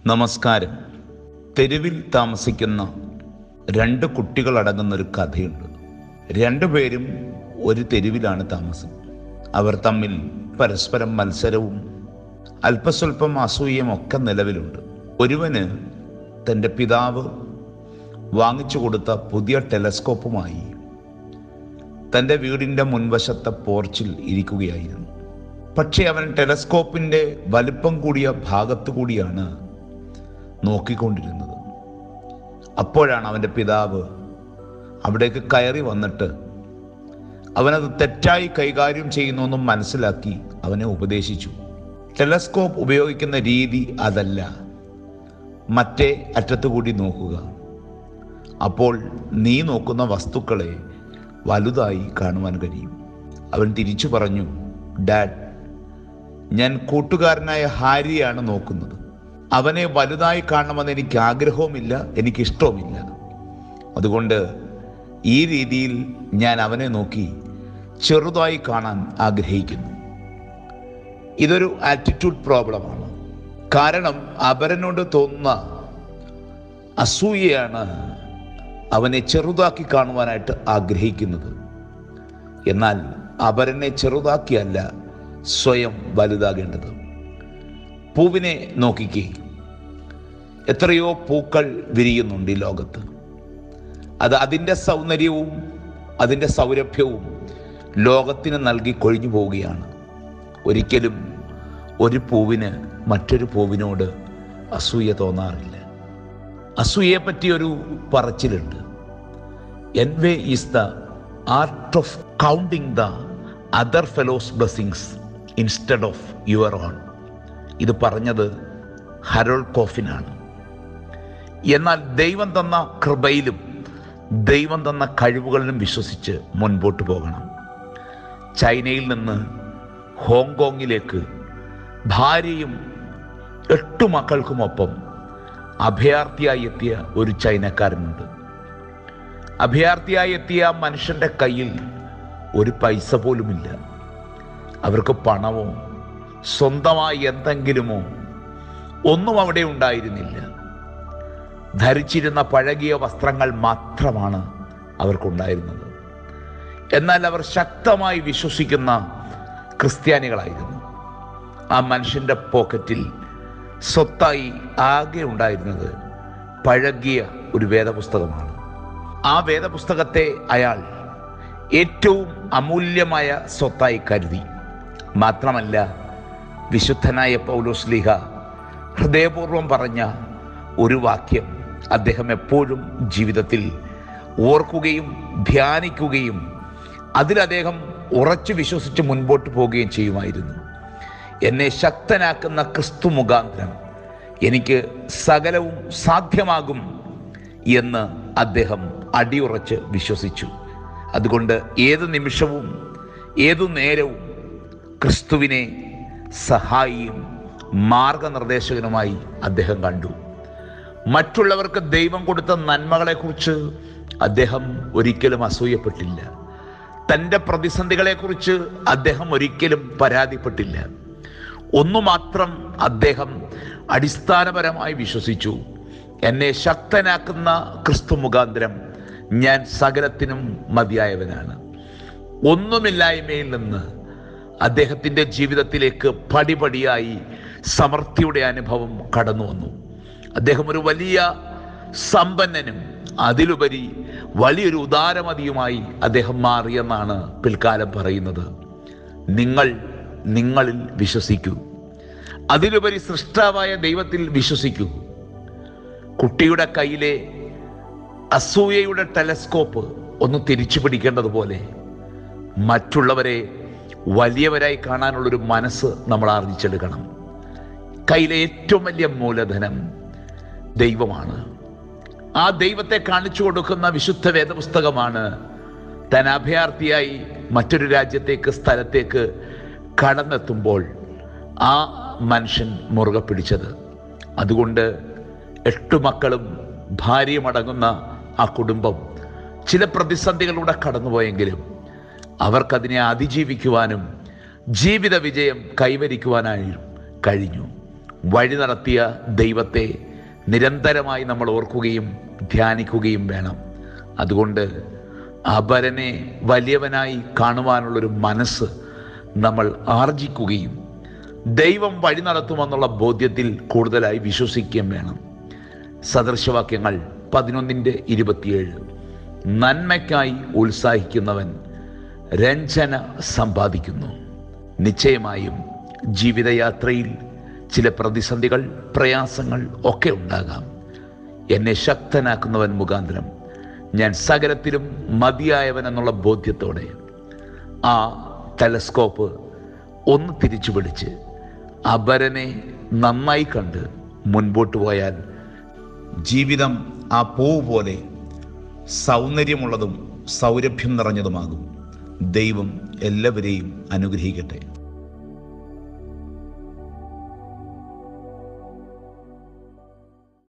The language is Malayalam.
നമസ്കാരം തെരുവിൽ താമസിക്കുന്ന രണ്ട് കുട്ടികളടങ്ങുന്ന ഒരു കഥയുണ്ട് രണ്ടുപേരും ഒരു തെരുവിലാണ് താമസം അവർ തമ്മിൽ പരസ്പരം മത്സരവും അല്പസ്വല്പം അസൂയയും ഒക്കെ നിലവിലുണ്ട് ഒരുവന് തൻ്റെ പിതാവ് വാങ്ങിച്ചു കൊടുത്ത പുതിയ ടെലസ്കോപ്പുമായി തൻ്റെ വീടിൻ്റെ മുൻവശത്തെ പോർച്ചിൽ ഇരിക്കുകയായിരുന്നു പക്ഷേ അവൻ ടെലസ്കോപ്പിൻ്റെ വലിപ്പം കൂടിയ ഭാഗത്തു കൂടിയാണ് നോക്കിക്കൊണ്ടിരുന്നത് അപ്പോഴാണ് അവൻ്റെ പിതാവ് അവിടേക്ക് കയറി വന്നിട്ട് അവനത് തെറ്റായി കൈകാര്യം ചെയ്യുന്നുവെന്നും മനസ്സിലാക്കി അവനെ ഉപദേശിച്ചു ടെലസ്കോപ്പ് ഉപയോഗിക്കുന്ന രീതി അതല്ല മറ്റേ അറ്റത്തു കൂടി നോക്കുക അപ്പോൾ നീ നോക്കുന്ന വസ്തുക്കളെ വലുതായി കാണുവാൻ കഴിയും അവൻ തിരിച്ചു പറഞ്ഞു ഡാഡ് ഞാൻ കൂട്ടുകാരനായ ഹാരിയാണ് നോക്കുന്നത് അവനെ വലുതായി കാണണമെന്ന് എനിക്ക് ആഗ്രഹവുമില്ല എനിക്കിഷ്ടവുമില്ല അതുകൊണ്ട് ഈ രീതിയിൽ ഞാൻ അവനെ നോക്കി ചെറുതായി കാണാൻ ആഗ്രഹിക്കുന്നു ഇതൊരു ആറ്റിറ്റ്യൂഡ് പ്രോബ്ലമാണ് കാരണം അപരനോട് തോന്നുന്ന അസൂയയാണ് അവനെ ചെറുതാക്കി കാണുവാനായിട്ട് ആഗ്രഹിക്കുന്നത് എന്നാൽ അപരനെ ചെറുതാക്കിയല്ല സ്വയം വലുതാകേണ്ടത് പൂവിനെ നോക്കിക്കേ എത്രയോ പൂക്കൾ വിരിയുന്നുണ്ട് ഈ ലോകത്ത് അത് അതിൻ്റെ സൗന്ദര്യവും അതിൻ്റെ സൗരഭ്യവും ലോകത്തിന് നൽകി കൊഴിഞ്ഞു പോവുകയാണ് ഒരിക്കലും ഒരു പൂവിന് മറ്റൊരു പൂവിനോട് അസൂയ തോന്നാറില്ല അസൂയയെ പറ്റിയൊരു പറച്ചിലുണ്ട് envy is the art of counting the other fellows blessings instead of your own ഇത് പറഞ്ഞത് ഹരോൾ കോഫിനാണ് എന്നാൽ ദൈവം തന്ന കൃപയിലും ദൈവം തന്ന കഴിവുകളിലും വിശ്വസിച്ച് മുൻപോട്ട് പോകണം ചൈനയിൽ നിന്ന് ഹോങ്കോങ്ങിലേക്ക് ഭാര്യയും എട്ടു മക്കൾക്കുമൊപ്പം അഭയാർത്ഥിയായി എത്തിയ ഒരു ചൈനക്കാരനുണ്ട് അഭയാർത്ഥിയായി എത്തിയ ആ മനുഷ്യൻ്റെ കയ്യിൽ ഒരു പൈസ പോലുമില്ല അവർക്ക് പണമോ സ്വന്തമായി എന്തെങ്കിലുമോ ഒന്നും അവിടെ ഉണ്ടായിരുന്നില്ല ധരിച്ചിരുന്ന പഴകിയ വസ്ത്രങ്ങൾ മാത്രമാണ് അവർക്കുണ്ടായിരുന്നത് എന്നാൽ അവർ ശക്തമായി വിശ്വസിക്കുന്ന ക്രിസ്ത്യാനികളായിരുന്നു ആ മനുഷ്യൻ്റെ പോക്കറ്റിൽ സ്വത്തായി ആകെ ഉണ്ടായിരുന്നത് പഴകിയ ഒരു വേദപുസ്തകമാണ് ആ വേദപുസ്തകത്തെ അയാൾ ഏറ്റവും അമൂല്യമായ സ്വത്തായി കരുതി മാത്രമല്ല വിശുദ്ധനായ പൗലോസ്ലിഹ ഹൃദയപൂർവം പറഞ്ഞ ഒരു വാക്യം അദ്ദേഹം എപ്പോഴും ജീവിതത്തിൽ ഓർക്കുകയും ധ്യാനിക്കുകയും അതിൽ അദ്ദേഹം ഉറച്ചു വിശ്വസിച്ച് മുൻപോട്ട് പോവുകയും ചെയ്യുമായിരുന്നു എന്നെ ശക്തനാക്കുന്ന ക്രിസ്തു മുഖാന്തരം എനിക്ക് സകലവും സാധ്യമാകും എന്ന് അദ്ദേഹം അടിയുറച്ച് വിശ്വസിച്ചു അതുകൊണ്ട് ഏത് നിമിഷവും ഏതു നേരവും ക്രിസ്തുവിനെ സഹായിയും മാർഗനിർദ്ദേശകനുമായി അദ്ദേഹം കണ്ടു മറ്റുള്ളവർക്ക് ദൈവം കൊടുത്ത നന്മകളെക്കുറിച്ച് അദ്ദേഹം ഒരിക്കലും അസൂയപ്പെട്ടില്ല തൻ്റെ പ്രതിസന്ധികളെക്കുറിച്ച് അദ്ദേഹം ഒരിക്കലും പരാതിപ്പെട്ടില്ല ഒന്നു മാത്രം അദ്ദേഹം അടിസ്ഥാനപരമായി വിശ്വസിച്ചു എന്നെ ശക്തനാക്കുന്ന ക്രിസ്തു മുഖാന്തരം ഞാൻ സകലത്തിനും മതിയായവനാണ് ഒന്നുമില്ലായ്മയിൽ നിന്ന് അദ്ദേഹത്തിൻ്റെ ജീവിതത്തിലേക്ക് പടിപടിയായി സമൃദ്ധിയുടെ അനുഭവം കടന്നു വന്നു അദ്ദേഹം ഒരു വലിയ സമ്പന്നനും അതിലുപരി വലിയൊരു ഉദാരമതിയുമായി അദ്ദേഹം മാറിയെന്നാണ് പിൽക്കാലം പറയുന്നത് നിങ്ങൾ നിങ്ങളിൽ വിശ്വസിക്കൂ അതിലുപരി സൃഷ്ടാവായ ദൈവത്തിൽ വിശ്വസിക്കൂ കുട്ടിയുടെ കയ്യിലെ അസൂയയുടെ ടെലസ്കോപ്പ് ഒന്ന് തിരിച്ചു പിടിക്കേണ്ടതുപോലെ മറ്റുള്ളവരെ വലിയവരായി കാണാനുള്ളൊരു മനസ്സ് നമ്മൾ ആർജിച്ചെടുക്കണം കയ്യിലെ ഏറ്റവും വലിയ മൂലധനം ദൈവമാണ് ആ ദൈവത്തെ കാണിച്ചു കൊടുക്കുന്ന വിശുദ്ധ വേദപുസ്തകമാണ് താൻ അഭയാർത്ഥിയായി മറ്റൊരു രാജ്യത്തേക്ക് സ്ഥലത്തേക്ക് കടന്നെത്തുമ്പോൾ ആ മനുഷ്യൻ മുറുകെ പിടിച്ചത് അതുകൊണ്ട് എട്ടു മക്കളും ഭാര്യയുമടങ്ങുന്ന ആ കുടുംബം ചില പ്രതിസന്ധികളിലൂടെ കടന്നുപോയെങ്കിലും അവർക്കതിനെ അതിജീവിക്കുവാനും ജീവിത വിജയം കൈവരിക്കുവാനായി കഴിഞ്ഞു വഴി നടത്തിയ ദൈവത്തെ നിരന്തരമായി നമ്മൾ ഓർക്കുകയും ധ്യാനിക്കുകയും വേണം അതുകൊണ്ട് അപരനെ വലിയവനായി കാണുവാനുള്ളൊരു മനസ്സ് നമ്മൾ ആർജിക്കുകയും ദൈവം വഴി നടത്തുമെന്നുള്ള ബോധ്യത്തിൽ കൂടുതലായി വിശ്വസിക്കുകയും വേണം സദൃശവാക്യങ്ങൾ പതിനൊന്നിൻ്റെ ഇരുപത്തിയേഴ് നന്മയ്ക്കായി ഉത്സാഹിക്കുന്നവൻ രഞ്ജന സമ്പാദിക്കുന്നു നിശ്ചയമായും ജീവിതയാത്രയിൽ ചില പ്രതിസന്ധികൾ പ്രയാസങ്ങൾ ഒക്കെ ഉണ്ടാകാം എന്നെ ശക്തനാക്കുന്നവൻ മുഖാന്തരം ഞാൻ സകലത്തിലും മതിയായവൻ എന്നുള്ള ബോധ്യത്തോടെ ആ ടെലസ്കോപ്പ് ഒന്ന് തിരിച്ചു പിടിച്ച് അപരനെ നന്നായി കണ്ട് മുൻപോട്ട് പോയാൽ ജീവിതം ആ പൂവ് പോലെ സൗന്ദര്യമുള്ളതും സൗരഭ്യം നിറഞ്ഞതുമാകും ദൈവം എല്ലാവരെയും അനുഗ്രഹിക്കട്ടെ